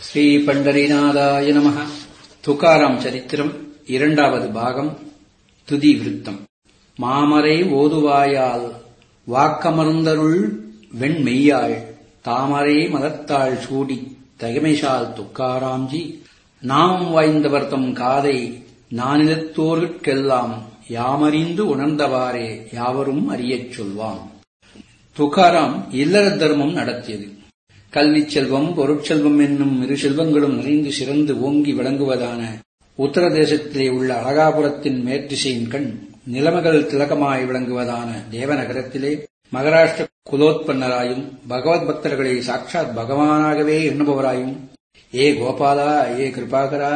ஸ்ரீ பண்டரிநாதாய நம துகாராம் சரித்திரம் இரண்டாவது பாகம் துதி விருத்தம் மாமரை ஓதுவாயால் வாக்கமர்ந்தருள் வெண்மெய்யாள் தாமரை மலர்த்தாள் சூடி தகமைசால் துக்காராம்ஜி நாமம் வாய்ந்தவர் தம் காதை நானிலத்தோர்கட்கெல்லாம் யாமறிந்து உணர்ந்தவாறே யாவரும் அறியச் சொல்வான் துகாராம் இல்லற தர்மம் நடத்தியது கல்விச் செல்வம் பொருட்செல்வம் என்னும் இரு செல்வங்களும் நிறைந்து சிறந்து ஓங்கி விளங்குவதான உத்தரதேசத்திலே உள்ள அழகாபுரத்தின் மேற்றிசையின் கண் நிலைமைகள் திலகமாய் விளங்குவதான தேவநகரத்திலே மகாராஷ்டிர குலோத்பன்னராயும் பகவத் பக்தர்களை சாட்சாத் பகவானாகவே எண்ணுபவராயும் ஏ கோபாலா ஏ கிருபாகரா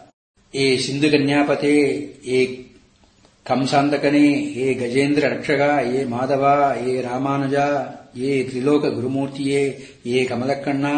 ஏ சிந்து கன்யாபதே ஏ கம்சாந்தகனே ஏ கஜேந்திர ரக்ஷகா ஏ மாதவா ஏ ராமானுஜா ஏ திரிலோக குருமூர்த்தியே ஏ கமலக்கண்ணா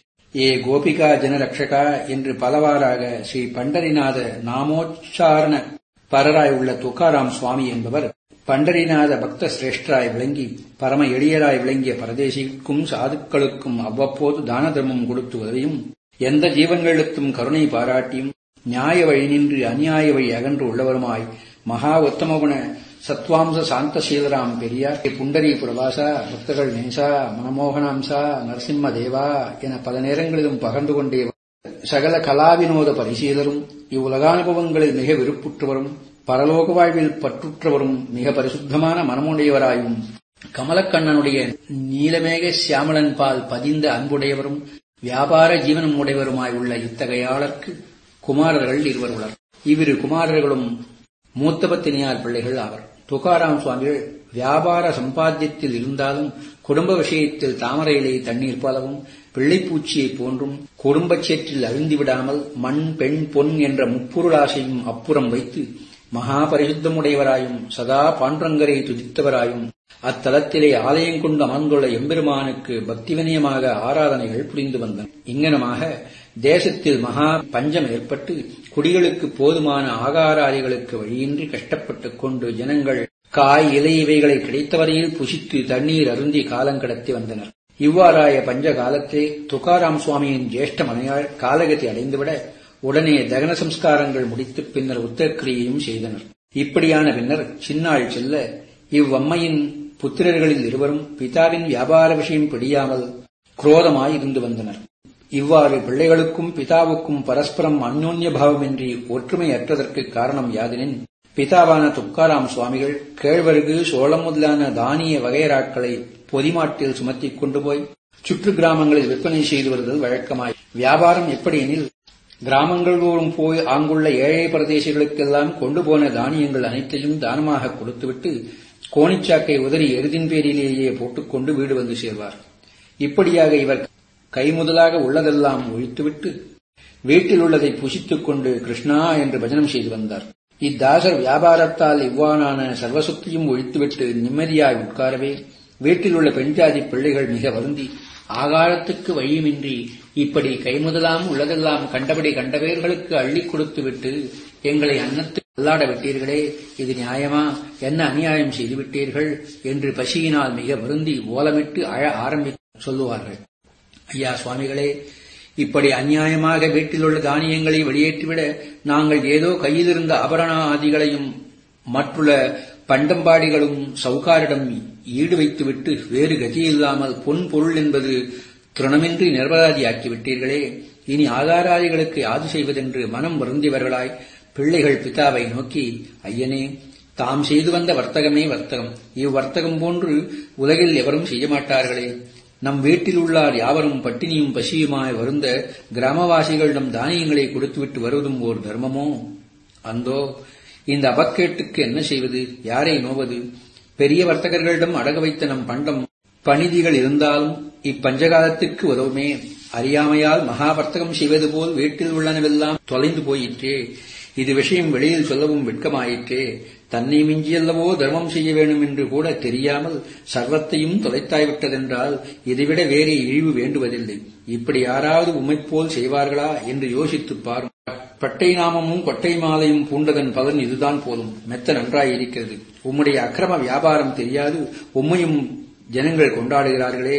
ஏ கோபிகா ஜனரக்ஷகா என்று பலவாறாக ஸ்ரீ பண்டரிநாத நாமோச்சாரண பரராய் உள்ள துக்காராம் சுவாமி என்பவர் பண்டரிநாத பக்த சிரேஷ்டராய் விளங்கி பரம எளியராய் விளங்கிய பரதேசிக்கும் சாதுக்களுக்கும் அவ்வப்போது தான தர்மம் கொடுத்து உதவியும் எந்த ஜீவன்களுக்கும் கருணை பாராட்டியும் நியாய வழி நின்று அநியாய வழி அகன்று உள்ளவருமாய் மகா உத்தமகுண சத்வாம்ச சாந்தசீலராம் பெரியார் புண்டரி புரவாசா பக்தர்கள் நேசா மனமோகனாம்சா நரசிம்ம தேவா என பல நேரங்களிலும் பகர்ந்து கொண்டே சகல கலாவினோத பரிசீலரும் இவ்வுலகானுபவங்களில் மிக விருப்புற்றவரும் பரலோக வாழ்வில் பற்றுற்றவரும் மிக பரிசுத்தமான மனமுடையவராயும் கமலக்கண்ணனுடைய நீலமேக சியாமலன் பால் பதிந்த அன்புடையவரும் வியாபார ஜீவனம் உடையவருமாய் உள்ள இத்தகையாளர்க்கு குமாரர்கள் இருவர் உள்ளர் இவ்விரு குமாரர்களும் மூத்தபத்தினியார் பிள்ளைகள் ஆவர் துகாராம் சுவாமிகள் வியாபார சம்பாத்தியத்தில் இருந்தாலும் குடும்ப விஷயத்தில் தாமரையிலே தண்ணீர் போலவும் பிள்ளைப்பூச்சியைப் போன்றும் குடும்பச் சேற்றில் அழுந்திவிடாமல் மண் பெண் பொன் என்ற முப்பொருளாசையும் அப்புறம் வைத்து மகா பரிசுத்தமுடையவராயும் சதா பாண்டரங்கரை துதித்தவராயும் அத்தலத்திலே ஆலயம் கொண்டு அமர்ந்துள்ள எம்பெருமானுக்கு பக்திவினயமாக ஆராதனைகள் புரிந்து வந்தன இங்கனமாக தேசத்தில் மகா பஞ்சம் ஏற்பட்டு குடிகளுக்கு போதுமான ஆகாராதிகளுக்கு வழியின்றி கஷ்டப்பட்டுக் கொண்டு ஜனங்கள் காய் இலை இவைகளை கிடைத்தவரையில் புசித்து தண்ணீர் அருந்தி காலங்கடத்தி வந்தனர் இவ்வாறாய பஞ்ச காலத்திலே துகாராம் சுவாமியின் ஜேஷ்ட மனையாள் காலகதி அடைந்துவிட உடனே தகன சம்ஸ்காரங்கள் முடித்து பின்னர் உத்தரக்கிரியையும் செய்தனர் இப்படியான பின்னர் சின்னாள் செல்ல இவ்வம்மையின் புத்திரர்களில் இருவரும் பிதாவின் வியாபார விஷயம் பிடியாமல் குரோதமாய் இருந்து வந்தனர் இவ்வாறு பிள்ளைகளுக்கும் பிதாவுக்கும் பரஸ்பரம் அந்யோன்ய பாவமின்றி ஒற்றுமை அற்றதற்கு காரணம் யாதெனின் பிதாவான துக்காராம் சுவாமிகள் கேழ்வருகு சோளம் முதலான தானிய வகையராட்களை பொதிமாட்டில் சுமத்திக் கொண்டு போய் சுற்று கிராமங்களில் விற்பனை செய்து வருதல் வழக்கமாய் வியாபாரம் எப்படியெனில் கிராமங்கள் தோறும் போய் ஆங்குள்ள ஏழை பிரதேசங்களுக்கெல்லாம் கொண்டு போன தானியங்கள் அனைத்தையும் தானமாக கொடுத்துவிட்டு கோணிச்சாக்கை உதறி எருதின் பேரிலேயே போட்டுக்கொண்டு வீடு வந்து சேர்வார் இப்படியாக இவர் கைமுதலாக உள்ளதெல்லாம் ஒழித்துவிட்டு வீட்டில் உள்ளதை புசித்துக் கொண்டு கிருஷ்ணா என்று பஜனம் செய்து வந்தார் இத்தாசர் வியாபாரத்தால் இவ்வாறான சர்வசுத்தையும் ஒழித்துவிட்டு நிம்மதியாய் உட்காரவே வீட்டில் உள்ள பெண்ஜாதி பிள்ளைகள் மிக வருந்தி ஆகாரத்துக்கு வழியுமின்றி இப்படி கைமுதலாம் உள்ளதெல்லாம் கண்டபடி கண்டவேர்களுக்கு அள்ளி கொடுத்துவிட்டு எங்களை அன்னத்து அல்லாட விட்டீர்களே இது நியாயமா என்ன அநியாயம் செய்துவிட்டீர்கள் என்று பசியினால் மிக வருந்தி ஓலமிட்டு அழ ஆரம்பி சொல்லுவார்கள் ஐயா சுவாமிகளே இப்படி அநியாயமாக வீட்டிலுள்ள தானியங்களை வெளியேற்றிவிட நாங்கள் ஏதோ கையிலிருந்த ஆபரண ஆதிகளையும் மற்றுள்ள பண்டம்பாடிகளும் சவுகாரிடம் ஈடு வைத்துவிட்டு வேறு கதியில்லாமல் பொன் பொருள் என்பது திருணமின்றி நிர்பராதியாக்கி விட்டீர்களே இனி ஆதாராதிகளுக்கு யாது செய்வதென்று மனம் வருந்தியவர்களாய் பிள்ளைகள் பிதாவை நோக்கி ஐயனே தாம் செய்து வந்த வர்த்தகமே வர்த்தகம் இவ்வர்த்தகம் போன்று உலகில் எவரும் செய்ய மாட்டார்களே நம் வீட்டில் உள்ளார் யாவரும் பட்டினியும் பசியுமாய் வருந்த கிராமவாசிகளிடம் தானியங்களை கொடுத்துவிட்டு வருவதும் ஓர் தர்மமோ அந்தோ இந்த அபக்கேட்டுக்கு என்ன செய்வது யாரை நோவது பெரிய வர்த்தகர்களிடம் அடக வைத்த நம் பண்டம் பணிதிகள் இருந்தாலும் இப்பஞ்சகாலத்திற்கு உதவுமே அறியாமையால் மகா வர்த்தகம் செய்வது போல் வீட்டில் உள்ளனவெல்லாம் தொலைந்து போயிற்றே இது விஷயம் வெளியில் சொல்லவும் வெட்கமாயிற்றே தன்னை மிஞ்சியல்லவோ தர்மம் செய்ய வேண்டும் என்று கூட தெரியாமல் சர்வத்தையும் தொலைத்தாய்விட்டதென்றால் இதைவிட வேறே இழிவு வேண்டுவதில்லை இப்படி யாராவது உமைப்போல் செய்வார்களா என்று யோசித்துப் பாரும் பட்டை நாமமும் கொட்டை மாலையும் பூண்டதன் பலன் இதுதான் போதும் மெத்த நன்றாயிருக்கிறது உம்முடைய அக்கிரம வியாபாரம் தெரியாது உம்மையும் ஜனங்கள் கொண்டாடுகிறார்களே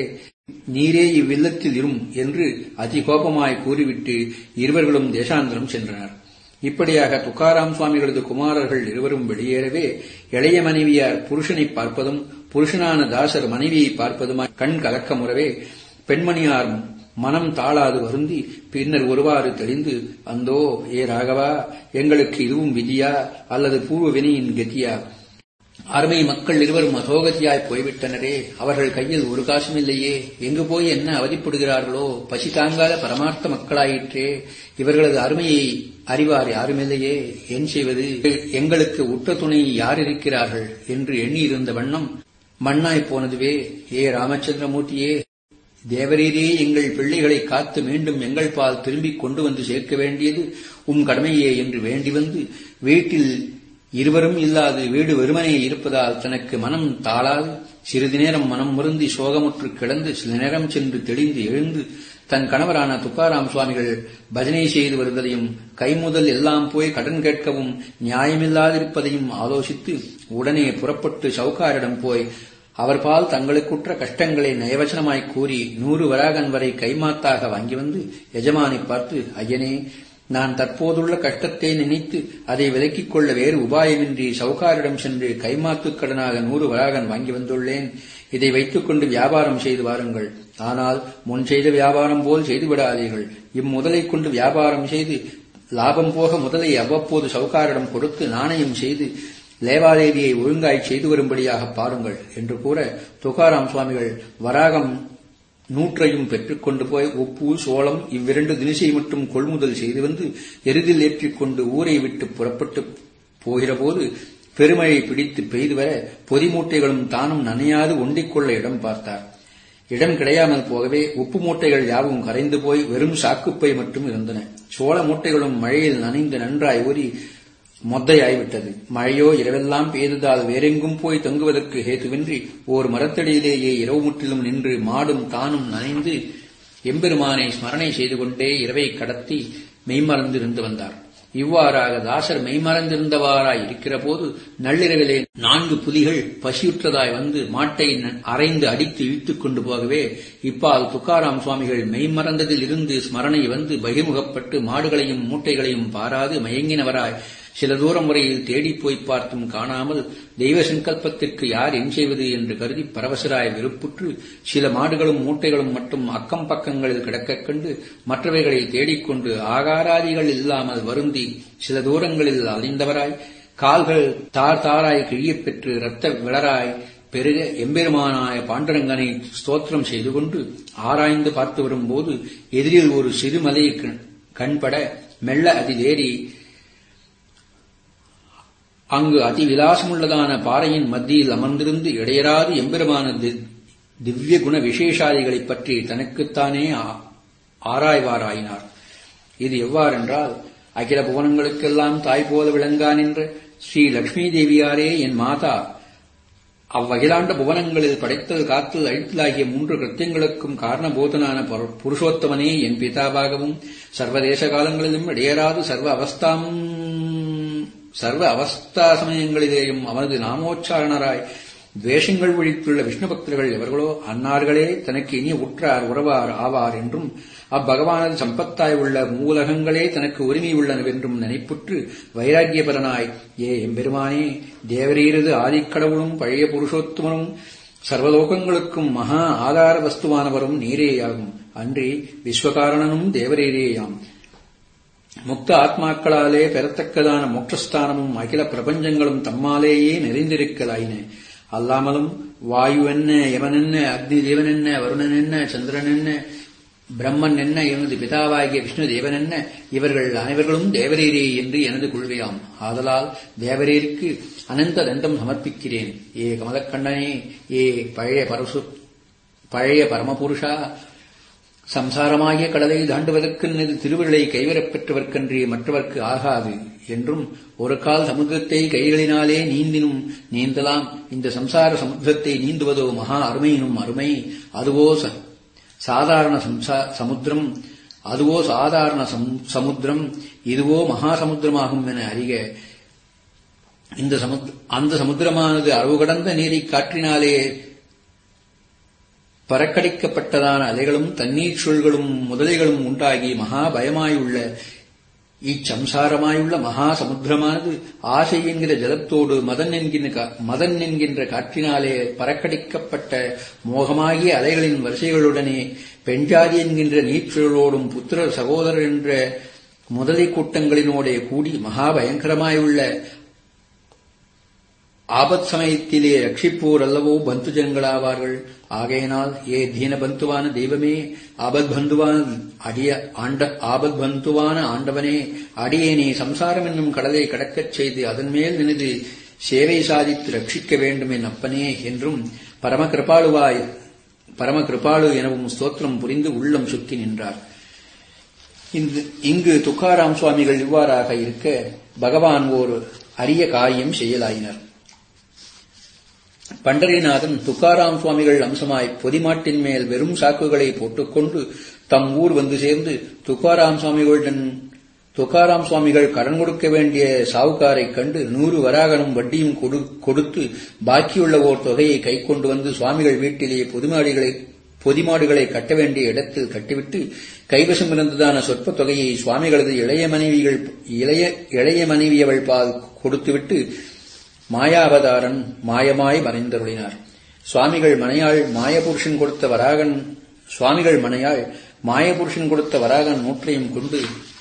நீரே இவ்வில்லத்தில் இரும் என்று அதிகோபமாய் கூறிவிட்டு இருவர்களும் தேசாந்திரம் சென்றனர் இப்படியாக துக்காராம் சுவாமிகளது குமாரர்கள் இருவரும் வெளியேறவே இளைய மனைவியார் புருஷனை பார்ப்பதும் புருஷனான தாசர் மனைவியை பார்ப்பதுமாய் கண் கலக்கமுறவே பெண்மணியார் மனம் தாளாது வருந்தி பின்னர் ஒருவாறு தெளிந்து அந்தோ ஏ ராகவா எங்களுக்கு இதுவும் விதியா அல்லது பூர்வ வினையின் கதியா அருமை மக்கள் இருவரும் அதோகதியாய் போய்விட்டனரே அவர்கள் கையில் ஒரு காசும் இல்லையே எங்கு போய் என்ன அவதிப்படுகிறார்களோ பசி தாங்காத பரமார்த்த மக்களாயிற்றே இவர்களது அருமையை அறிவார் யாருமில்லையே என் செய்வது எங்களுக்கு உற்ற துணை யார் இருக்கிறார்கள் என்று எண்ணியிருந்த வண்ணம் மண்ணாய் போனதுவே ஏ ராமச்சந்திரமூர்த்தியே தேவரீரே எங்கள் பிள்ளைகளை காத்து மீண்டும் எங்கள் பால் திரும்பிக் கொண்டு வந்து சேர்க்க வேண்டியது உம் கடமையே என்று வேண்டி வந்து வீட்டில் இருவரும் இல்லாது வீடு வெறுமனே இருப்பதால் தனக்கு மனம் தாளாது சிறிது நேரம் மனம் முருந்தி சோகமுற்று கிடந்து சில நேரம் சென்று தெளிந்து எழுந்து தன் கணவரான துக்காராம் சுவாமிகள் பஜனை செய்து வருவதையும் கைமுதல் எல்லாம் போய் கடன் கேட்கவும் நியாயமில்லாதிருப்பதையும் ஆலோசித்து உடனே புறப்பட்டு சவுக்காரிடம் போய் அவர் பால் தங்களுக்குற்ற கஷ்டங்களை நயவச்சனமாய் கூறி நூறு வராகன் வரை கைமாத்தாக வாங்கி வந்து எஜமானை பார்த்து ஐயனே நான் தற்போதுள்ள கஷ்டத்தை நினைத்து அதை விலக்கிக் கொள்ள வேறு உபாயமின்றி சவுகாரிடம் சென்று கைமாத்துக் கடனாக நூறு வராகன் வாங்கி வந்துள்ளேன் இதை வைத்துக் கொண்டு வியாபாரம் செய்து வாருங்கள் ஆனால் முன் செய்த வியாபாரம் போல் செய்து விடாதீர்கள் இம்முதலை கொண்டு வியாபாரம் செய்து லாபம் போக முதலை அவ்வப்போது சவுகாரிடம் கொடுத்து நாணயம் செய்து லேவாதேவியை ஒழுங்காய் செய்து வரும்படியாக பாருங்கள் என்று கூற துகாராம் சுவாமிகள் வராகம் நூற்றையும் பெற்றுக்கொண்டு போய் உப்பு சோளம் இவ்விரண்டு தினிசை மட்டும் கொள்முதல் செய்து வந்து எருதில் ஏற்றிக்கொண்டு ஊரை விட்டு புறப்பட்டு போகிறபோது பெருமழை பிடித்து பெய்து வர பொதி மூட்டைகளும் தானும் நனையாது ஒண்டிக்கொள்ள இடம் பார்த்தார் இடம் கிடையாமல் போகவே உப்பு மூட்டைகள் யாவும் கரைந்து போய் வெறும் சாக்குப்பை மட்டும் இருந்தன சோள மூட்டைகளும் மழையில் நனைந்து நன்றாய் ஊறி மொத்தையாய்விட்டது மழையோ இரவெல்லாம் பெய்ததால் வேறெங்கும் போய் தங்குவதற்கு ஹேத்துவின்றி ஓர் மரத்தடியிலேயே இரவு முற்றிலும் நின்று மாடும் தானும் நனைந்து எம்பெருமானை ஸ்மரணை செய்து கொண்டே இரவை கடத்தி மெய்மறந்திருந்து வந்தார் இவ்வாறாக தாசர் மெய்மறந்திருந்தவாறாய் இருக்கிற போது நள்ளிரவிலே நான்கு புலிகள் பசியுற்றதாய் வந்து மாட்டை அரைந்து அடித்து இழுத்துக் கொண்டு போகவே இப்பால் துக்காராம் சுவாமிகள் மெய்மறந்ததில் இருந்து ஸ்மரணை வந்து பகிர்முகப்பட்டு மாடுகளையும் மூட்டைகளையும் பாராது மயங்கினவராய் சில தூரம் வரையில் தேடிப் போய் பார்த்தும் காணாமல் தெய்வ சங்கல்பத்திற்கு யார் என் செய்வது என்று கருதி பரவசராய் விருப்புற்று சில மாடுகளும் மூட்டைகளும் மட்டும் அக்கம் பக்கங்களில் கிடக்கக் கண்டு மற்றவைகளை தேடிக்கொண்டு ஆகாராதிகள் இல்லாமல் வருந்தி சில தூரங்களில் அழிந்தவராய் கால்கள் தார் தாராய் கிழியப் பெற்று இரத்த விளராய் பெருக எம்பெருமானாய பாண்டரங்கனை ஸ்தோத்திரம் செய்து கொண்டு ஆராய்ந்து பார்த்து வரும்போது எதிரில் ஒரு சிறுமலை கண்பட மெல்ல அதிலேறி அங்கு அதி விலாசமுள்ளதான பாறையின் மத்தியில் அமர்ந்திருந்து இடையராது எம்பெருமான திவ்ய குண விசேஷாதிகளைப் பற்றி தனக்குத்தானே ஆராய்வாராயினார் இது எவ்வாறென்றால் அகில புவனங்களுக்கெல்லாம் தாய் போல விளங்கா நின்ற ஸ்ரீ லட்சுமி தேவியாரே என் மாதா அவ்வகிலாண்ட புவனங்களில் படைத்தல் காத்தல் அழித்தலாகிய மூன்று கிருத்தியங்களுக்கும் காரணபோதனான புருஷோத்தமனே என் பிதாவாகவும் சர்வதேச காலங்களிலும் இடையராது சர்வ அவஸ்தாம் சர்வ அவஸ்தா சமயங்களிலேயும் அவனது நாமோச்சாரணராய் துவேஷங்கள் ஒழித்துள்ள விஷ்ணு பக்தர்கள் எவர்களோ அன்னார்களே தனக்கு இனிய உற்றார் உறவார் ஆவார் என்றும் அப்பகவானது சம்பத்தாய் உள்ள மூலகங்களே தனக்கு உரிமை உள்ளனவென்றும் நினைப்புற்று வைராக்கியபரனாய் ஏ எம்பெருமானே தேவரீரது ஆதிக்கடவுளும் பழைய புருஷோத்தமனும் சர்வலோகங்களுக்கும் மகா ஆதார வஸ்துவானவரும் நீரேயாகும் அன்றி விஸ்வகாரணனும் தேவரீரேயாம் முக்த ஆத்மாக்களாலே பெறத்தக்கதான மோட்சஸ்தானமும் அகில பிரபஞ்சங்களும் தம்மாலேயே நிறைந்திருக்கலாயின அல்லாமலும் வாயு என்ன யமன் என்ன அக்னி தேவன் என்ன வருணன் என்ன சந்திரன் என்ன பிரம்மன் என்ன எனது பிதாவாகிய விஷ்ணு தேவன் என்ன இவர்கள் அனைவர்களும் தேவரீரே என்று எனது கொள்கையாம் ஆதலால் தேவரீருக்கு அனந்த தண்டம் சமர்ப்பிக்கிறேன் ஏ கமலக்கண்ணனே ஏ பழைய பரசு பழைய பரமபுருஷா சம்சாரமாகிய கடலை தாண்டுவதற்கு நிது திருவிழை கைவரப் பெற்றவர்க்கன்றி மற்றவர்க்கு ஆகாது என்றும் ஒரு கால் சமுத்திரத்தை கைகளினாலே நீந்தினும் நீந்தலாம் இந்த சம்சார சமுத்திரத்தை நீந்துவதோ மகா அருமையினும் அருமை அதுவோ சாதாரண சமுத்திரம் அதுவோ சாதாரண சமுத்திரம் இதுவோ மகா சமுத்திரமாகும் என அறிக இந்த அந்த சமுத்திரமானது அளவு கடந்த நீரை காற்றினாலே பறக்கடிக்கப்பட்டதான அலைகளும் தண்ணீர் சுழல்களும் முதலைகளும் உண்டாகி மகா பயமாயுள்ள இச்சம்சாரமாயுள்ள மகா சமுத்திரமானது ஆசை என்கிற ஜலத்தோடு மதன் என்கின்ற மதன் என்கின்ற காற்றினாலே பறக்கடிக்கப்பட்ட மோகமாகிய அலைகளின் வரிசைகளுடனே பெண்ஜாதி என்கின்ற நீச்சுழலோடும் புத்திர சகோதரர் என்ற முதலை கூட்டங்களினோடே கூடி மகா பயங்கரமாயுள்ள ஆபத் சமயத்திலே ரட்சிப்போர் அல்லவோ பந்து ஜனங்களாவார்கள் ஆகையினால் ஏ தீன பந்துவான தெய்வமே ஆபத் பந்துவான அடிய ஆண்ட ஆபத் பந்துவான ஆண்டவனே அடியேனே சம்சாரம் என்னும் கடலை கடக்கச் செய்து அதன் மேல் நினைது சேவை சாதித்து ரட்சிக்க வேண்டும் என் அப்பனே என்றும் பரம கிருபாளுவாய் பரம கிருபாளு எனவும் ஸ்தோத்திரம் புரிந்து உள்ளம் சுற்றி நின்றார் இங்கு துக்காராம் சுவாமிகள் இவ்வாறாக இருக்க பகவான் ஓர் அரிய காரியம் செய்யலாயினர் பண்டரிநாதன் துக்காராம் சுவாமிகள் அம்சமாய் பொதிமாட்டின் மேல் வெறும் சாக்குகளை போட்டுக்கொண்டு தம் ஊர் வந்து சேர்ந்து துக்காராம் சுவாமிகளுடன் துக்காராம் சுவாமிகள் கடன் கொடுக்க வேண்டிய சாவுக்காரைக் கண்டு நூறு வராகனும் வட்டியும் கொடுத்து பாக்கியுள்ள ஓர் தொகையை கை கொண்டு வந்து சுவாமிகள் வீட்டிலேயே பொதுமாடிகளை பொதிமாடுகளை கட்ட வேண்டிய இடத்தில் கட்டிவிட்டு கைவசம் இருந்ததான சொற்ப தொகையை சுவாமிகளது இளைய மனைவிகள் இளைய இளைய மனைவியவள் பால் கொடுத்துவிட்டு மாயாவதாரன் மாயமாய் மறைந்தருளினார் சுவாமிகள் மனையாள் மாயபுருஷன் கொடுத்த வராகன் சுவாமிகள் மனையாள் மாயபுருஷன் கொடுத்த வராகன் நூற்றையும் கொண்டு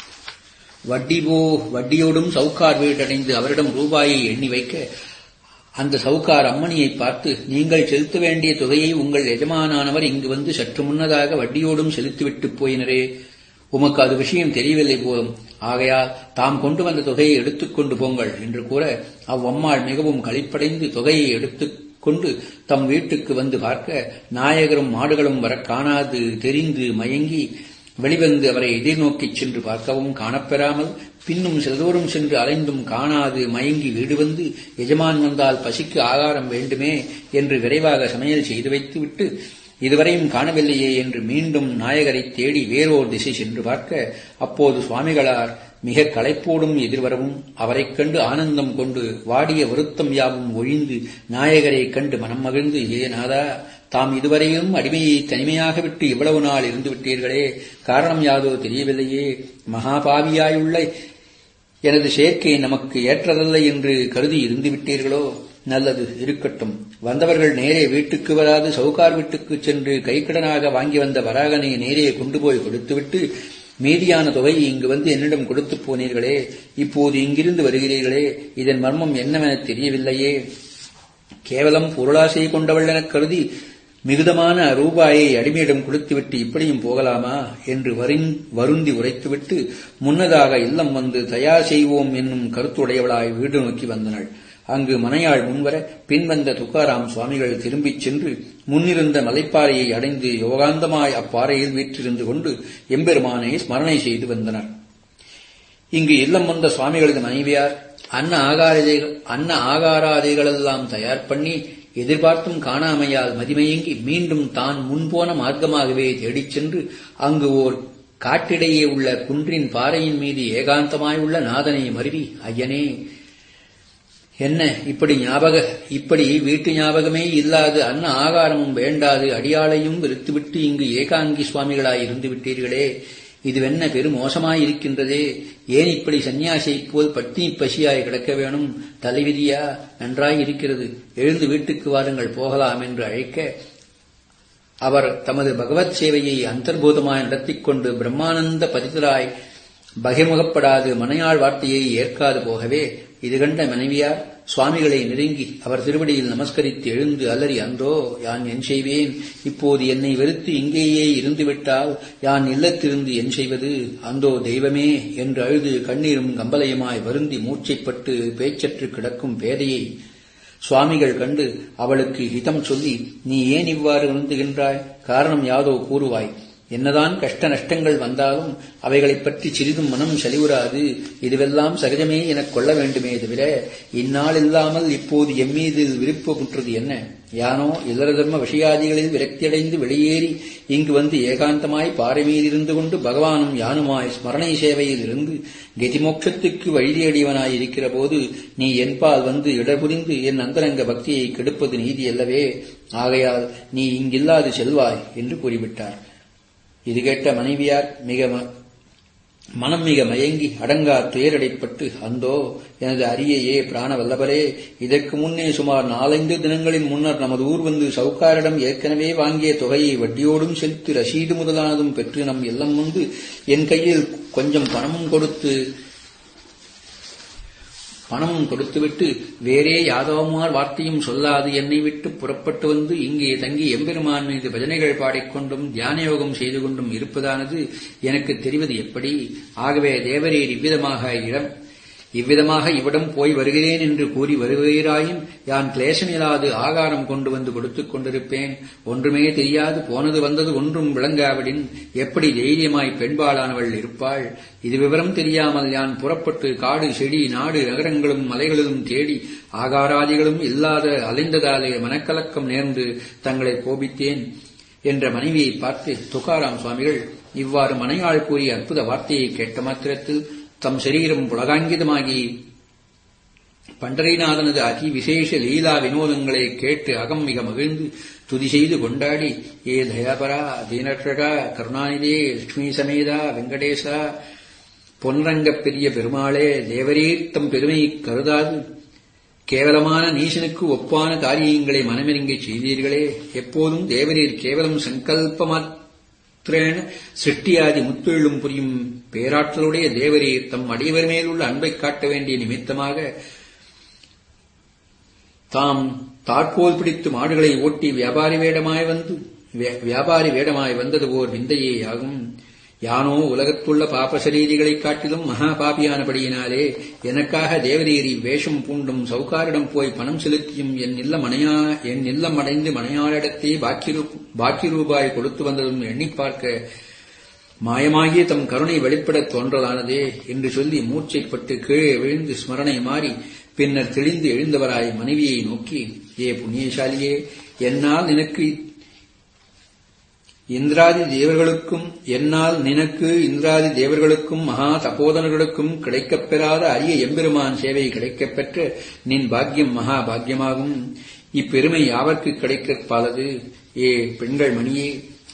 வட்டிபோ வட்டியோடும் சவுக்கார் வீடடைந்து அவரிடம் ரூபாயை எண்ணி வைக்க அந்த சவுக்கார் அம்மணியை பார்த்து நீங்கள் செலுத்த வேண்டிய தொகையை உங்கள் எஜமானானவர் இங்கு வந்து சற்று முன்னதாக வட்டியோடும் செலுத்திவிட்டு போயினரே உமக்கு அது விஷயம் தெரியவில்லை போலும் ஆகையால் தாம் கொண்டு வந்த தொகையை எடுத்துக்கொண்டு போங்கள் என்று கூற அவ்வம்மாள் மிகவும் களிப்படைந்து தொகையை எடுத்துக் கொண்டு தம் வீட்டுக்கு வந்து பார்க்க நாயகரும் மாடுகளும் வர காணாது தெரிந்து மயங்கி வெளிவந்து அவரை எதிர்நோக்கிச் சென்று பார்க்கவும் காணப்பெறாமல் பின்னும் சிலதோறும் சென்று அலைந்தும் காணாது மயங்கி வீடு வந்து எஜமான் வந்தால் பசிக்கு ஆகாரம் வேண்டுமே என்று விரைவாக சமையல் செய்து வைத்துவிட்டு இதுவரையும் காணவில்லையே என்று மீண்டும் நாயகரை தேடி வேறோர் திசை சென்று பார்க்க அப்போது சுவாமிகளார் மிக களைப்போடும் எதிர்வரவும் அவரைக் கண்டு ஆனந்தம் கொண்டு வாடிய வருத்தம் யாவும் ஒழிந்து நாயகரைக் கண்டு மனம் மகிழ்ந்து ஏ நாதா தாம் இதுவரையும் அடிமையை தனிமையாக விட்டு இவ்வளவு நாள் இருந்து விட்டீர்களே காரணம் யாதோ தெரியவில்லையே மகாபாவியாயுள்ள எனது சேர்க்கை நமக்கு ஏற்றதல்ல என்று கருதி இருந்து விட்டீர்களோ நல்லது இருக்கட்டும் வந்தவர்கள் நேரே வீட்டுக்கு வராது சவுகார் வீட்டுக்கு சென்று கைக்கடனாக வாங்கி வந்த வராகனை நேரே கொண்டு போய் கொடுத்துவிட்டு மீதியான தொகையை இங்கு வந்து என்னிடம் கொடுத்து போனீர்களே இப்போது இங்கிருந்து வருகிறீர்களே இதன் மர்மம் என்னவென தெரியவில்லையே கேவலம் பொருளாசை கொண்டவள் எனக் கருதி மிகுதமான ரூபாயை அடிமையிடம் கொடுத்துவிட்டு இப்படியும் போகலாமா என்று வருந்தி உரைத்துவிட்டு முன்னதாக இல்லம் வந்து தயார் செய்வோம் என்னும் கருத்துடையவளாய் வீடு நோக்கி வந்தனள் அங்கு மனையாள் முன்வர பின்வந்த துக்காராம் சுவாமிகள் திரும்பிச் சென்று முன்னிருந்த மலைப்பாறையை அடைந்து யோகாந்தமாய் அப்பாறையில் வீற்றிருந்து கொண்டு எம்பெருமானை ஸ்மரணை செய்து வந்தனர் இங்கு இல்லம் வந்த சுவாமிகளது மனைவியார் அன்ன ஆகாரதைகள் அன்ன ஆகாராதைகளெல்லாம் தயார் பண்ணி எதிர்பார்த்தும் காணாமையால் மதிமயங்கி மீண்டும் தான் முன்போன மார்க்கமாகவே தேடிச் சென்று அங்கு ஓர் காட்டிடையே உள்ள குன்றின் பாறையின் மீது ஏகாந்தமாயுள்ள நாதனை மருவி ஐயனே என்ன இப்படி ஞாபக இப்படி வீட்டு ஞாபகமே இல்லாது அன்ன ஆகாரமும் வேண்டாது அடியாளையும் விருத்துவிட்டு இங்கு ஏகாங்கி சுவாமிகளாய் இருந்து விட்டீர்களே இதுவென்ன பெரும் மோசமாயிருக்கின்றதே ஏன் இப்படி சந்நியாசியைப் போல் பட்டினி பசியாய் கிடக்க வேணும் தலைவிதியா நன்றாய் இருக்கிறது எழுந்து வீட்டுக்கு வாருங்கள் போகலாம் என்று அழைக்க அவர் தமது பகவத் சேவையை அந்தர்பூதமாய் நடத்திக் கொண்டு பிரம்மானந்த பதிதராய் பகிர்முகப்படாது மனையாள் வார்த்தையை ஏற்காது போகவே இது கண்ட மனைவியார் சுவாமிகளை நெருங்கி அவர் திருவடியில் நமஸ்கரித்து எழுந்து அலறி அன்றோ யான் என் செய்வேன் இப்போது என்னை வெறுத்து இங்கேயே இருந்துவிட்டால் யான் இல்லத்திருந்து என் செய்வது அந்தோ தெய்வமே என்று அழுது கண்ணீரும் கம்பலையுமாய் வருந்தி மூச்சைப்பட்டு பேச்சற்று கிடக்கும் பேதையை சுவாமிகள் கண்டு அவளுக்கு ஹிதம் சொல்லி நீ ஏன் இவ்வாறு வருந்துகின்றாய் காரணம் யாதோ கூறுவாய் என்னதான் கஷ்ட நஷ்டங்கள் வந்தாலும் அவைகளைப் பற்றி சிறிதும் மனம் செலிவுறாது இதுவெல்லாம் சகஜமே எனக் கொள்ள வேண்டுமே தவிர இந்நாள் இல்லாமல் இப்போது எம்மீது விருப்பமுற்றது என்ன யானோ இல்லற தர்ம விஷயாதிகளில் விரக்தியடைந்து வெளியேறி இங்கு வந்து ஏகாந்தமாய் பாறை மீதிருந்து கொண்டு பகவானும் யானுமாய் ஸ்மரணை சேவையில் இருந்து கதிமோட்சத்துக்கு வழியடியவனாய் இருக்கிற போது நீ என்பால் வந்து இடபுரிந்து என் அந்தரங்க பக்தியை கெடுப்பது நீதி அல்லவே ஆகையால் நீ இங்கில்லாது செல்வாய் என்று கூறிவிட்டார் இது கேட்ட மனைவியார் மிக மனம் மிக மயங்கி அடங்கா துயரடைப்பட்டு அந்தோ எனது அரியையே பிராண வல்லபரே இதற்கு முன்னே சுமார் நாலைந்து தினங்களின் முன்னர் நமது ஊர் வந்து சவுக்காரிடம் ஏற்கனவே வாங்கிய தொகையை வட்டியோடும் செலுத்தி ரசீது முதலானதும் பெற்று நம் இல்லம் வந்து என் கையில் கொஞ்சம் பணமும் கொடுத்து பணமும் கொடுத்துவிட்டு வேறே யாதவமார் வார்த்தையும் சொல்லாது என்னை விட்டு புறப்பட்டு வந்து இங்கே தங்கி எம்பெருமான் மீது பஜனைகள் பாடிக்கொண்டும் தியான யோகம் செய்து கொண்டும் இருப்பதானது எனக்கு தெரிவது எப்படி ஆகவே தேவரீர் இவ்விதமாக இடம் இவ்விதமாக இவ்விடம் போய் வருகிறேன் என்று கூறி வருகிறாயின் யான் கிளேசமில்லாது ஆகாரம் கொண்டு வந்து கொடுத்துக் கொண்டிருப்பேன் ஒன்றுமே தெரியாது போனது வந்தது ஒன்றும் விளங்காவிடின் எப்படி தைரியமாய் பெண்பாளானவள் இருப்பாள் இது விவரம் தெரியாமல் யான் புறப்பட்டு காடு செடி நாடு நகரங்களும் மலைகளிலும் தேடி ஆகாராதிகளும் இல்லாத அலைந்ததாலே மனக்கலக்கம் நேர்ந்து தங்களை கோபித்தேன் என்ற மனைவியை பார்த்து துகாராம் சுவாமிகள் இவ்வாறு மனையாள் கூறிய அற்புத வார்த்தையை கேட்ட மாத்திரத்தில் தம் சரீரம் புலகாங்கிதமாகி பண்டரிநாதனது அதி விசேஷ லீலா வினோதங்களை கேட்டு அகம் மிக மகிழ்ந்து துதி செய்து கொண்டாடி ஏ தயாபரா தீனரகா கருணாநிதே லட்சுமி சமேதா வெங்கடேசா பொன்ரங்கப் பெரிய பெருமாளே தேவரீர் தம் பெருமையை கருதாது கேவலமான நீசனுக்கு ஒப்பான காரியங்களை மனமிறங்கச் செய்தீர்களே எப்போதும் தேவரீர் கேவலம் சங்கல்பமாத் மாத்திரேன சிருஷ்டியாதி முத்தெழும் புரியும் பேராற்றலுடைய தேவரீர் தம் அடியவர் மேலுள்ள அன்பை காட்ட வேண்டிய நிமித்தமாக தாம் தாட்போல் பிடித்து மாடுகளை ஓட்டி வியாபாரி வேடமாய் வந்து வியாபாரி வேடமாய் வந்தது ஓர் விந்தையே ஆகும் யானோ உலகத்துள்ள பாப சரீரிகளைக் காட்டிலும் மகா பாபியானபடியினாலே எனக்காக தேவரீரி வேஷம் பூண்டும் சவுக்காரிடம் போய் பணம் செலுத்தியும் என் இல்லம் அணையா என் இல்லம் அடைந்து மனையாளிடத்தே பாக்கி ரூபாய் கொடுத்து வந்ததும் எண்ணிப் பார்க்க மாயமாகிய தம் கருணை வெளிப்படத் தோன்றலானதே என்று சொல்லி மூர்ச்சைப்பட்டு கீழே விழுந்து ஸ்மரணை மாறி பின்னர் தெளிந்து எழுந்தவராய் மனைவியை நோக்கி ஏ புண்ணியசாலியே என்னால் நினக்கு இந்திராதி தேவர்களுக்கும் என்னால் நினக்கு இந்திராதி தேவர்களுக்கும் மகா தபோதனர்களுக்கும் கிடைக்கப் பெறாத அரிய எம்பெருமான் சேவை கிடைக்கப் பெற்ற நின் பாக்கியம் மகா பாக்கியமாகும் இப்பெருமை யாவர்க்கு கிடைக்கப் பாலது ஏ பெண்கள் மணியே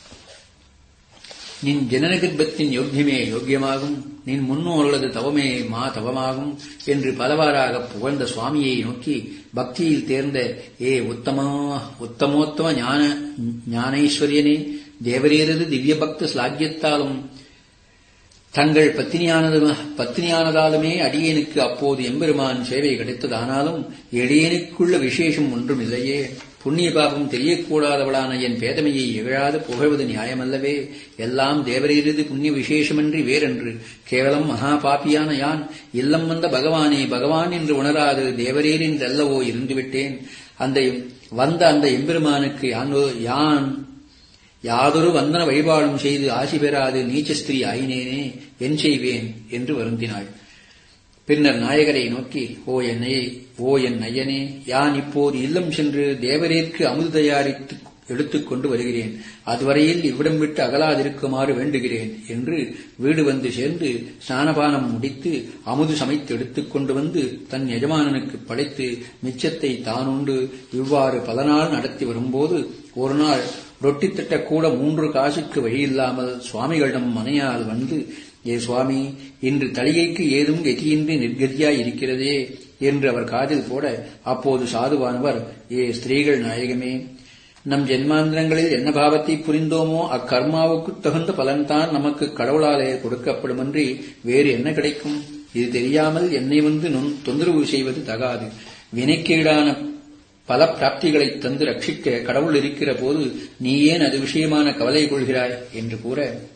நின் ஜனன கர்ப்பத்தின் யோக்கியமே யோக்கியமாகும் நின் முன்னோர்களது தவமே மா தவமாகும் என்று பலவாறாக புகழ்ந்த சுவாமியை நோக்கி பக்தியில் தேர்ந்த ஏ உத்தமா உத்தமோத்தம ஞான ஞானேஸ்வரியனே தேவரீரது திவ்ய பக்த ஸ்லாக்கியத்தாலும் தங்கள் பத்தினியானது பத்தினியானதாலுமே அடியேனுக்கு அப்போது எம்பெருமான் சேவை கிடைத்ததானாலும் எடியனுக்குள்ள விசேஷம் ஒன்றும் இல்லையே புண்ணிய பாபம் தெரியக்கூடாதவளான என் பேதமையை இகழாது புகழ்வது நியாயமல்லவே எல்லாம் தேவரீரது புண்ணிய விசேஷமின்றி வேறென்று கேவலம் மகா பாப்பியான யான் இல்லம் வந்த பகவானே பகவான் என்று உணராது தேவரீர் என்றல்லவோ இருந்துவிட்டேன் அந்த வந்த அந்த எம்பெருமானுக்கு யான் யாதொரு வந்தன வழிபாடும் செய்து ஆசி பெறாது நீச்சஸ்திரீ ஆயினேனே என் செய்வேன் என்று வருந்தினாள் பின்னர் நாயகரை நோக்கி ஓ என்னையே ஓ என் ஐயனே யான் இப்போது இல்லம் சென்று தேவரேற்கு அமுது தயாரித்து எடுத்துக் கொண்டு வருகிறேன் அதுவரையில் இவ்விடம் விட்டு அகலாதிருக்குமாறு வேண்டுகிறேன் என்று வீடு வந்து சேர்ந்து ஸ்நானபானம் முடித்து அமுது சமைத்து எடுத்துக் கொண்டு வந்து தன் எஜமானனுக்கு படைத்து மிச்சத்தை தானுண்டு இவ்வாறு பல நாள் நடத்தி வரும்போது ஒரு நாள் ரொட்டி திட்ட கூட மூன்று காசுக்கு வழியில்லாமல் சுவாமிகளிடம் மனையால் வந்து ஏ சுவாமி இன்று தளிகைக்கு ஏதும் கதியின்றி நிர்கதியாய் இருக்கிறதே என்று அவர் காதில் போட அப்போது சாதுவானவர் ஏ ஸ்திரீகள் நாயகமே நம் ஜென்மாந்திரங்களில் என்ன பாவத்தை புரிந்தோமோ அக்கர்மாவுக்கு தகுந்த பலன்தான் நமக்கு கடவுளாலே கொடுக்கப்படுமன்றி வேறு என்ன கிடைக்கும் இது தெரியாமல் என்னை வந்து தொந்தரவு செய்வது தகாது வினைக்கீடான பல பிராப்திகளை தந்து ரட்சிக்க கடவுள் இருக்கிற போது நீ ஏன் அது விஷயமான கவலை கொள்கிறாய் என்று கூற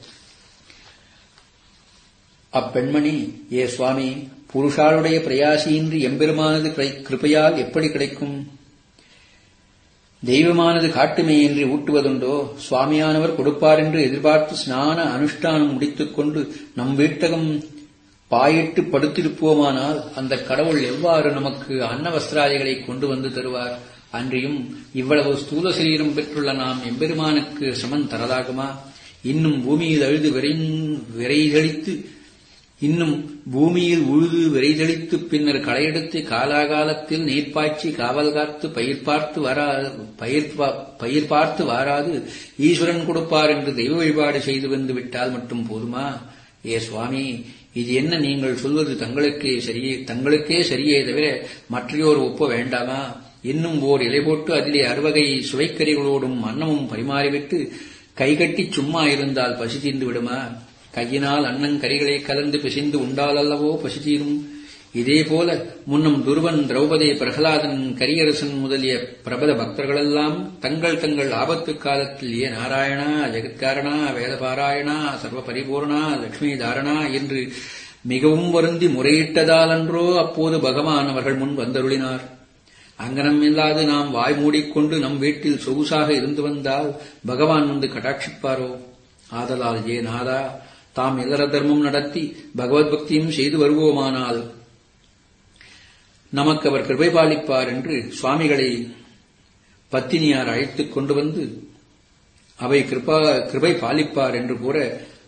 அப்பெண்மணி ஏ சுவாமி புருஷாளுடைய பிரயாசியின்றி எம்பெருமானது கிருப்பையால் எப்படி கிடைக்கும் தெய்வமானது காட்டுமே என்று ஊட்டுவதுண்டோ சுவாமியானவர் கொடுப்பார் என்று எதிர்பார்த்து ஸ்நான அனுஷ்டானம் முடித்துக்கொண்டு நம் வீட்டகம் பாயிட்டு படுத்திருப்போமானால் அந்த கடவுள் எவ்வாறு நமக்கு அன்ன வஸ்திராதிகளை கொண்டு வந்து தருவார் அன்றியும் இவ்வளவு ஸ்தூல சரீரம் பெற்றுள்ள நாம் எம்பெருமானுக்கு சமன் தரதாகுமா இன்னும் பூமியில் அழுது விரைதளித்து இன்னும் பூமியில் உழுது விரைதளித்து பின்னர் களையெடுத்து காலாகாலத்தில் நீர்ப்பாய்ச்சி காவல் காத்து பயிர் பார்த்து வரா பயிர் பயிர் பார்த்து வாராது ஈஸ்வரன் கொடுப்பார் என்று தெய்வ வழிபாடு செய்து வந்து விட்டால் மட்டும் போதுமா ஏ சுவாமி இது என்ன நீங்கள் சொல்வது தங்களுக்கே சரியே தங்களுக்கே சரியே தவிர மற்றையோர் ஒப்ப வேண்டாமா இன்னும் ஓர் இலை போட்டு அதிலே அறுவகை சுவைக்கறிகளோடும் அன்னமும் பரிமாறிவிட்டு கைகட்டி சும்மா இருந்தால் பசி தீர்ந்து விடுமா கையினால் அண்ணன் கறிகளை கலந்து பிசைந்து உண்டால் அல்லவோ பசி தீரும் இதேபோல முன்னம் துருவன் திரௌபதி பிரகலாதன் கரியரசன் முதலிய பிரபல பக்தர்களெல்லாம் தங்கள் தங்கள் ஆபத்து காலத்தில் ஏ நாராயணா ஜெகத்காரணா வேதபாராயணா சர்வ பரிபூர்ணா லட்சுமி தாரணா என்று மிகவும் வருந்தி முறையிட்டதாலன்றோ அப்போது பகவான் அவர்கள் முன் வந்தருளினார் அங்கனம் இல்லாது நாம் வாய் மூடிக்கொண்டு நம் வீட்டில் சொகுசாக இருந்து வந்தால் பகவான் வந்து கட்டாட்சிப்பாரோ ஆதலால் ஏ நாதா தாம் இல்லற தர்மம் நடத்தி பகவத் பக்தியும் செய்து வருவோமானால் நமக்கு அவர் கிருபை பாலிப்பார் என்று சுவாமிகளை பத்தினியார் அழைத்துக் கொண்டு வந்து அவை கிருபா கிருபை பாலிப்பார் என்று கூற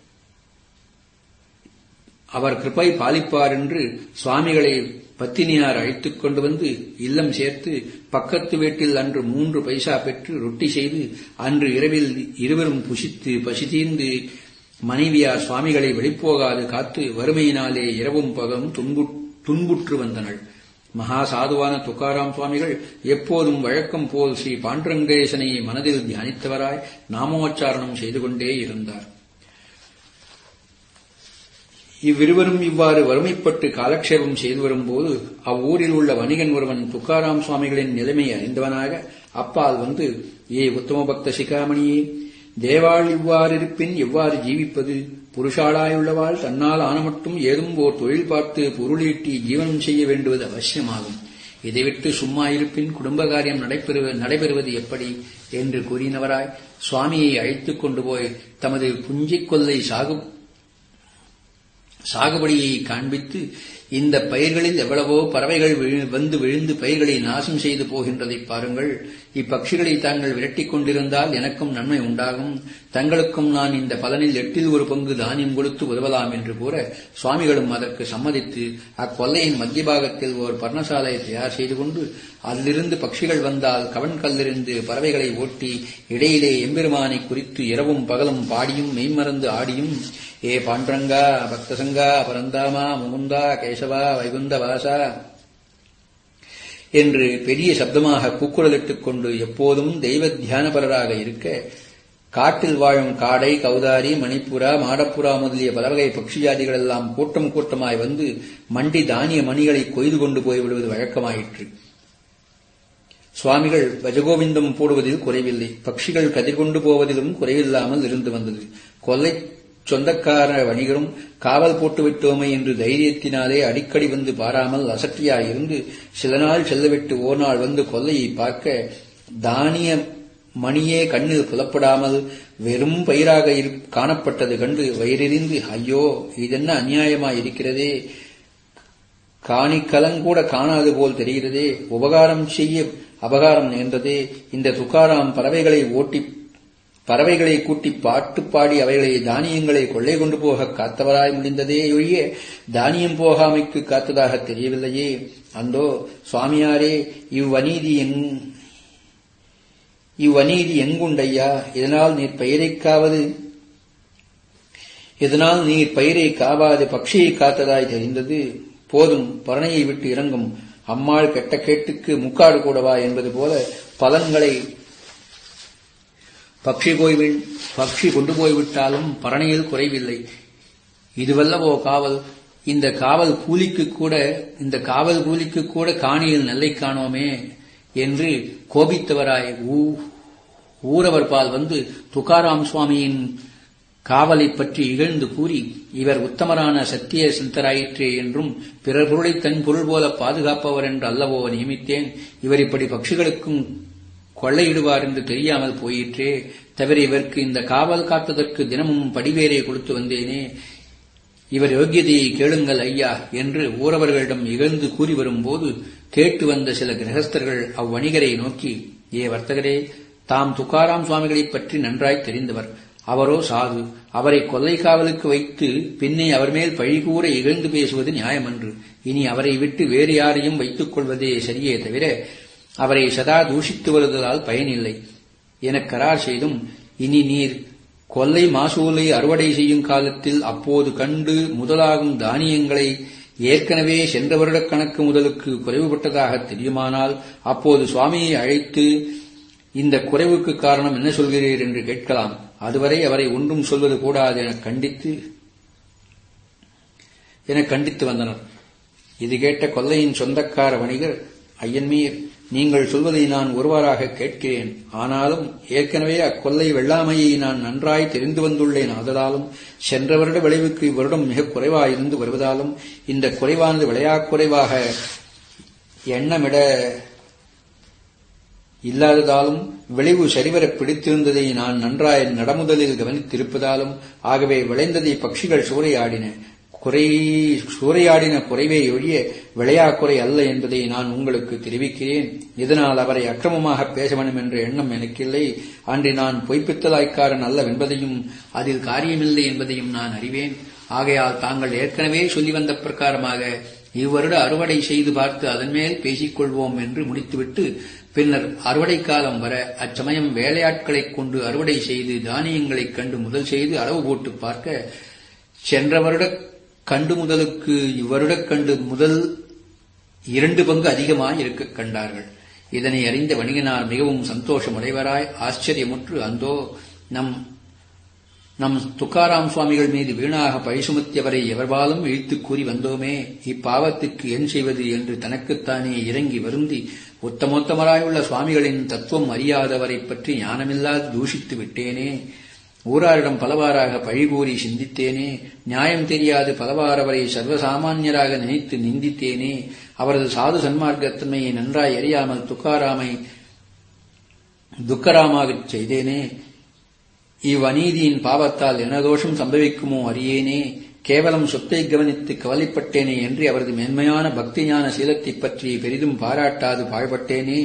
அவர் கிருபை பாலிப்பார் என்று சுவாமிகளை பத்தினியார் அழைத்துக் கொண்டு வந்து இல்லம் சேர்த்து பக்கத்து வீட்டில் அன்று மூன்று பைசா பெற்று ரொட்டி செய்து அன்று இரவில் இருவரும் புசித்து பசி தீர்ந்து மனைவியார் சுவாமிகளை வெளிப்போகாது காத்து வறுமையினாலே இரவும் பகலும் துன்புற்று வந்தனள் மகா சாதுவான துக்காராம் சுவாமிகள் எப்போதும் வழக்கம் போல் ஸ்ரீ பாண்டரங்கேசனை மனதில் தியானித்தவராய் நாமோச்சாரணம் செய்து கொண்டே இருந்தார் இவ்விருவரும் இவ்வாறு வறுமைப்பட்டு காலக்ஷேபம் செய்து வரும்போது அவ்வூரில் உள்ள வணிகன் ஒருவன் துக்காராம் சுவாமிகளின் நிலைமை அறிந்தவனாக அப்பால் வந்து ஏ உத்தம பக்த சிகாமணியே தேவாள் இவ்வாறு இருப்பின் எவ்வாறு ஜீவிப்பது புருஷாளாயுள்ளவாள் தன்னால் ஆன மட்டும் ஏதும் ஓர் தொழில் பார்த்து பொருளீட்டி ஜீவனம் செய்ய வேண்டுவது அவசியமாகும் இதை விட்டு சும்மா இருப்பின் குடும்ப காரியம் நடைபெறுவது எப்படி என்று கூறினவராய் சுவாமியை அழைத்துக் கொண்டு போய் தமது புஞ்சிக் கொல்லை சாகு சாகுபடியை காண்பித்து இந்த பயிர்களில் எவ்வளவோ பறவைகள் வந்து விழுந்து பயிர்களை நாசம் செய்து போகின்றதை பாருங்கள் இப்பக்ஷிகளை தாங்கள் விரட்டிக் கொண்டிருந்தால் எனக்கும் நன்மை உண்டாகும் தங்களுக்கும் நான் இந்த பலனில் எட்டில் ஒரு பங்கு தானியம் கொடுத்து உதவலாம் என்று கூற சுவாமிகளும் அதற்கு சம்மதித்து அக்கொல்லையின் மத்திய பாகத்தில் ஒரு பர்ணசாலை தயார் செய்து கொண்டு அதிலிருந்து பட்சிகள் வந்தால் கவன் கல்லிருந்து பறவைகளை ஓட்டி இடையிலே எம்பெருமானை குறித்து இரவும் பகலும் பாடியும் மெய்மறந்து ஆடியும் ஏ பாண்டரங்கா பக்தசங்கா பரந்தாமா முகுந்தா கேசவா வைகுந்த வாசா என்று பெரிய சப்தமாக கூக்குரலிட்டுக் கொண்டு எப்போதும் தெய்வ தியானபரராக இருக்க காட்டில் வாழும் காடை கௌதாரி மணிப்புரா மாடப்புறா முதலிய பலவகை பட்சிஜாதிகள் எல்லாம் கூட்டம் கூட்டமாய் வந்து மண்டி தானிய மணிகளை கொய்து கொண்டு போய்விடுவது வழக்கமாயிற்று சுவாமிகள் பஜகோவிந்தம் போடுவதில் குறைவில்லை பட்சிகள் கதிர்கொண்டு போவதிலும் குறைவில்லாமல் இருந்து வந்தது கொல்லை சொந்தக்கார வணிகரும் காவல் போட்டு விட்டோமே என்று தைரியத்தினாலே அடிக்கடி வந்து பாராமல் அசட்டியாயிருந்து சில நாள் செல்லவிட்டு ஓர் நாள் வந்து கொல்லையை பார்க்க தானிய மணியே கண்ணில் புலப்படாமல் வெறும் பயிராக காணப்பட்டது கண்டு வயிறெறிந்து ஐயோ இதென்ன அநியாயமாயிருக்கிறதே காணிக்கலங்கூட காணாது போல் தெரிகிறதே உபகாரம் செய்ய அபகாரம் நேர்ந்ததே இந்த துக்காராம் பறவைகளை ஓட்டி பறவைகளை கூட்டி பாட்டு பாடி அவைகளை தானியங்களை கொள்ளை கொண்டு போக காத்தவராய் முடிந்ததே ஒழிய தானியம் போகாமைக்கு காத்ததாக தெரியவில்லையே அந்தோ சுவாமியாரே இவ்வநீதி எங் இவ்வநீதி எங்குண்டையா இதனால் நீர் பயிரை காவது இதனால் நீர் பயிரை காவாது பக்ஷியை காத்ததாய் தெரிந்தது போதும் பரணையை விட்டு இறங்கும் அம்மாள் கெட்ட கேட்டுக்கு முக்காடு கூடவா என்பது போல பலன்களை பக்ஷி போய் பக்ஷி கொண்டு போய்விட்டாலும் பரணையில் குறைவில்லை இதுவல்லவோ காவல் இந்த காவல் கூலிக்கு கூட இந்த காவல் கூலிக்கு கூட காணியில் நெல்லை காணோமே என்று கோபித்தவராய் ஊரவர் பால் வந்து துகாராம் சுவாமியின் காவலை பற்றி இகழ்ந்து கூறி இவர் உத்தமரான சத்திய சிந்தராயிற்றே என்றும் பிறர் பொருளை தன் பொருள் போல பாதுகாப்பவர் என்று அல்லவோ நியமித்தேன் இவர் இப்படி பட்சிகளுக்கும் கொள்ளையிடுவார் என்று தெரியாமல் போயிற்றே தவிர இவருக்கு இந்த காவல் காத்ததற்கு தினமும் படிவேரை கொடுத்து வந்தேனே இவர் யோக்கியதையை கேளுங்கள் ஐயா என்று ஊரவர்களிடம் இகழ்ந்து கூறி வரும்போது கேட்டு வந்த சில கிரகஸ்தர்கள் அவ்வணிகரை நோக்கி ஏ வர்த்தகரே தாம் துக்காராம் சுவாமிகளைப் பற்றி நன்றாய் தெரிந்தவர் அவரோ சாது அவரை கொல்லை காவலுக்கு வைத்து பின்னே அவர் மேல் பழிகூற இகழ்ந்து பேசுவது நியாயமன்று இனி அவரை விட்டு வேறு யாரையும் வைத்துக் கொள்வதே சரியே தவிர அவரை சதா தூஷித்து வருவதால் பயனில்லை எனக் கரார் செய்தும் இனி நீர் கொல்லை மாசூலை அறுவடை செய்யும் காலத்தில் அப்போது கண்டு முதலாகும் தானியங்களை ஏற்கனவே சென்ற வருட கணக்கு முதலுக்கு குறைவுபட்டதாக தெரியுமானால் அப்போது சுவாமியை அழைத்து இந்த குறைவுக்கு காரணம் என்ன சொல்கிறீர் என்று கேட்கலாம் அதுவரை அவரை ஒன்றும் சொல்வது கூடாது என கண்டித்து என கண்டித்து வந்தனர் இது கேட்ட கொல்லையின் சொந்தக்கார வணிகர் ஐயன்மீர் நீங்கள் சொல்வதை நான் ஒருவாறாக கேட்கிறேன் ஆனாலும் ஏற்கனவே அக்கொல்லை வெள்ளாமையை நான் நன்றாய் தெரிந்து வந்துள்ளேன் ஆதலாலும் சென்ற வருட விளைவுக்கு இவ்வருடம் மிக குறைவாயிருந்து வருவதாலும் இந்த குறைவானது விளையாக்குறைவாக எண்ணமிட இல்லாததாலும் விளைவு சரிவர பிடித்திருந்ததை நான் நன்றாய் நடமுதலில் கவனித்திருப்பதாலும் ஆகவே விளைந்ததை பட்சிகள் சூறையாடின குறை சூறையாடின குறைவே ஒழிய விளையாக்குறை அல்ல என்பதை நான் உங்களுக்கு தெரிவிக்கிறேன் இதனால் அவரை அக்கிரமமாக பேச வேண்டும் என்ற எண்ணம் எனக்கில்லை அன்று நான் பொய்ப்பித்தலாய்க்காரன் அல்லவென்பதையும் அதில் காரியமில்லை என்பதையும் நான் அறிவேன் ஆகையால் தாங்கள் ஏற்கனவே சொல்லி வந்த பிரகாரமாக இவ்வருட அறுவடை செய்து பார்த்து அதன் மேல் பேசிக்கொள்வோம் என்று முடித்துவிட்டு பின்னர் அறுவடை காலம் வர அச்சமயம் வேலையாட்களைக் கொண்டு அறுவடை செய்து தானியங்களைக் கண்டு முதல் செய்து அளவு போட்டு பார்க்க சென்ற வருட கண்டு முதலுக்கு இவ்வருடக் கண்டு முதல் இரண்டு பங்கு அதிகமாய் இருக்க கண்டார்கள் இதனை அறிந்த வணிகனார் மிகவும் சந்தோஷமுடையவராய் ஆச்சரியமுற்று அந்தோ நம் நம் துக்காராம் சுவாமிகள் மீது வீணாக பழி சுமத்தியவரை எவர்பாலும் இழுத்துக் கூறி வந்தோமே இப்பாவத்துக்கு என் செய்வது என்று தனக்குத்தானே இறங்கி வருந்தி உத்தமோத்தமராயுள்ள சுவாமிகளின் தத்துவம் அறியாதவரைப் பற்றி ஞானமில்லாது தூஷித்து விட்டேனே ஊராரிடம் பலவாறாக பழிகூறி சிந்தித்தேனே நியாயம் தெரியாது பலவாறவரை சர்வசாமான்யராக நினைத்து நிந்தித்தேனே அவரது சாது சன்மார்க்கத்தன்மையை நன்றாய் அறியாமல் துக்காராமை துக்கராமாகச் செய்தேனே இவ்வநீதியின் பாவத்தால் என்ன தோஷம் சம்பவிக்குமோ அறியேனே கேவலம் சொத்தை கவனித்து கவலைப்பட்டேனே என்று அவரது மென்மையான பக்தி ஞான சீலத்தைப் பற்றி பெரிதும் பாராட்டாது பாழ்பட்டேனே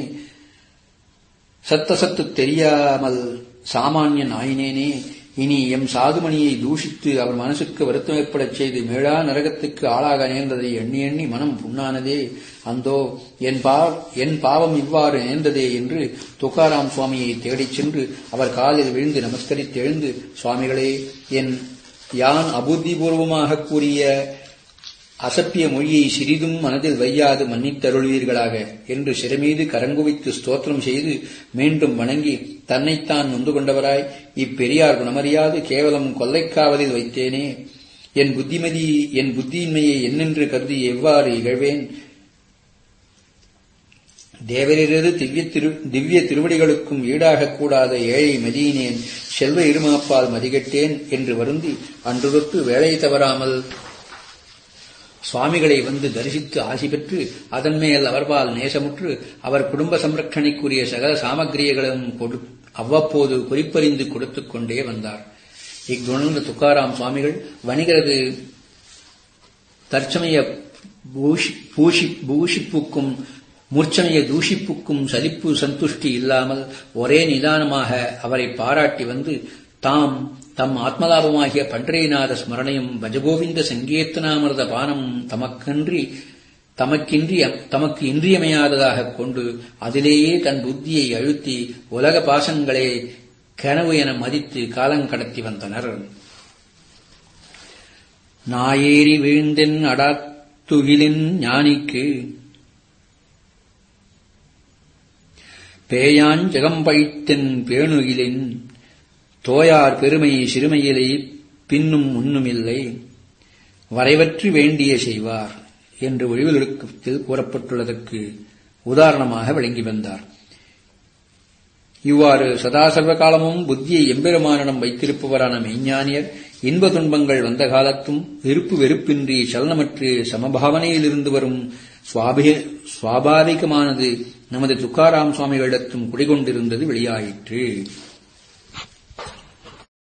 சத்த சத்து தெரியாமல் சாமானியன் ஆயினேனே இனி எம் சாதுமணியை தூஷித்து அவர் மனசுக்கு வருத்தம் ஏற்படச் செய்து மேளா நரகத்துக்கு ஆளாக நேர்ந்ததை எண்ணி எண்ணி மனம் புண்ணானதே அந்தோ என் பா என் பாவம் இவ்வாறு நேர்ந்ததே என்று துக்காராம் சுவாமியை தேடிச் சென்று அவர் காலில் விழுந்து நமஸ்கரித்து எழுந்து சுவாமிகளே என் யான் அபுத்திபூர்வமாக கூறிய அசப்பிய மொழியை சிறிதும் மனதில் வையாது மன்னித்தருள்வீர்களாக என்று சிறமீது கரங்குவித்து ஸ்தோத்திரம் செய்து மீண்டும் வணங்கி தன்னைத்தான் நொந்து கொண்டவராய் இப்பெரியார் குணமறியாது கேவலம் கொல்லைக்காவலில் வைத்தேனே என் புத்திமதி என் புத்தியின்மையை என்னென்று கருதி எவ்வாறு இகழ்வேன் தேவரிரது திவ்ய திரு திவ்ய திருவடிகளுக்கும் ஈடாகக் கூடாத ஏழை மதியினேன் செல்வ இருமாப்பால் மதிகட்டேன் என்று வருந்தி அன்றுதொட்டு வேலை தவறாமல் சுவாமிகளை வந்து தரிசித்து ஆசி பெற்று அதன் மேல் அவர்பால் நேசமுற்று அவர் குடும்ப சம்ரட்சணைக்குரிய சகல சாமக்கிரியங்களும் கொடு அவ்வப்போது குறிப்பறிந்து கொடுத்துக் கொண்டே வந்தார் இக்குணர்ந்த துக்காராம் சுவாமிகள் வணிகரது தற்சமய பூஷி பூஷிப்புக்கும் மூர்ச்சமய தூஷிப்புக்கும் சலிப்பு சந்துஷ்டி இல்லாமல் ஒரே நிதானமாக அவரை பாராட்டி வந்து தாம் தம் ஆத்மலாபமாகிய பண்டரீநாத ஸ்மரணையும் பஜகோவிந்த சங்கீர்த்தனாமிரத பானம் தமக்கன்றி தமக்கின்றி தமக்கு இன்றியமையாததாகக் கொண்டு அதிலேயே தன் புத்தியை அழுத்தி உலக பாசங்களே கனவு என மதித்து காலங்கடத்தி வந்தனர் நாயேறி வீழ்ந்தென் அடாத்துகிலின் ஞானிக்கு பேயான் ஜெகம்பழித்தென் பேணுகிலின் தோயார் பெருமை சிறுமையிலே பின்னும் முன்னுமில்லை வரைவற்றி வேண்டிய செய்வார் என்று ஒழிவெழுக்கத்தில் கூறப்பட்டுள்ளதற்கு உதாரணமாக விளங்கி வந்தார் இவ்வாறு சதாசர்வ காலமும் புத்தியை எம்பெருமானிடம் வைத்திருப்பவரான மெய்ஞானியர் இன்ப துன்பங்கள் வந்த காலத்தும் விருப்பு வெறுப்பின்றி சலனமற்று சமபாவனையிலிருந்து வரும் சுவாபாவிகமானது நமது துக்காராம் சுவாமிகளிடத்தும் குடிகொண்டிருந்தது வெளியாயிற்று